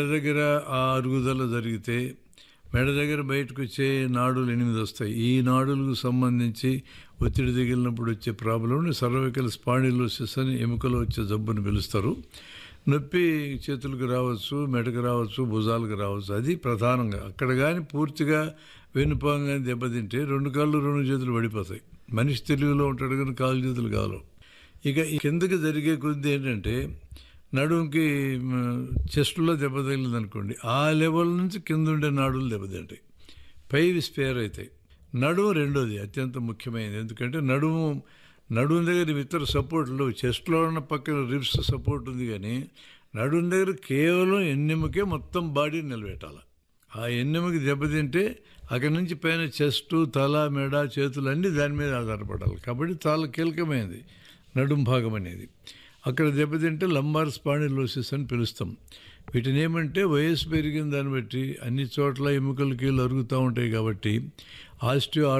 మెడ దగ్గర ఆ అరుగుదల జరిగితే మెడ దగ్గర బయటకు వచ్చే నాడులు ఎనిమిది వస్తాయి ఈ నాడులకు సంబంధించి ఒత్తిడి తగిలినప్పుడు వచ్చే ప్రాబ్లంని సర్వైకల్ స్పాండిలోసిస్ అని ఎముకలో వచ్చే జబ్బుని పిలుస్తారు నొప్పి చేతులకు రావచ్చు మెడకు రావచ్చు భుజాలకు రావచ్చు అది ప్రధానంగా అక్కడ కానీ పూర్తిగా వెనుపాంగా దెబ్బతింటే రెండు కాళ్ళు రెండు చేతులు పడిపోతాయి మనిషి తెలివిలో ఉంటాడు కానీ కాళ్ళు చేతులు కాలు ఇక ఈ కిందకి జరిగే కొద్ది ఏంటంటే నడుముకి చెస్ట్లో దెబ్బ తగిలింది అనుకోండి ఆ లెవెల్ నుంచి కింద ఉండే నాడులు దెబ్బతింటాయి పైవి స్పేర్ అవుతాయి నడుము రెండోది అత్యంత ముఖ్యమైనది ఎందుకంటే నడుము నడుము దగ్గర ఇతర సపోర్ట్లు చెస్ట్లో ఉన్న పక్కన రిబ్స్ సపోర్ట్ ఉంది కానీ నడుము దగ్గర కేవలం ఎన్నెముకే మొత్తం బాడీ నిలబెట్టాలి ఆ ఎన్నెముకి దెబ్బతింటే అక్కడి నుంచి పైన చెస్టు తల మెడ చేతులు అన్నీ దాని మీద ఆధారపడాలి కాబట్టి చాలా కీలకమైనది నడుం భాగం అనేది అక్కడ దెబ్బతింటే లంబార్ స్పాండిలోసిస్ అని పిలుస్తాం వీటిని ఏమంటే వయసు పెరిగిన దాన్ని బట్టి అన్ని చోట్ల ఎముకలు కీళ్ళు అరుగుతూ ఉంటాయి కాబట్టి ఆస్టియో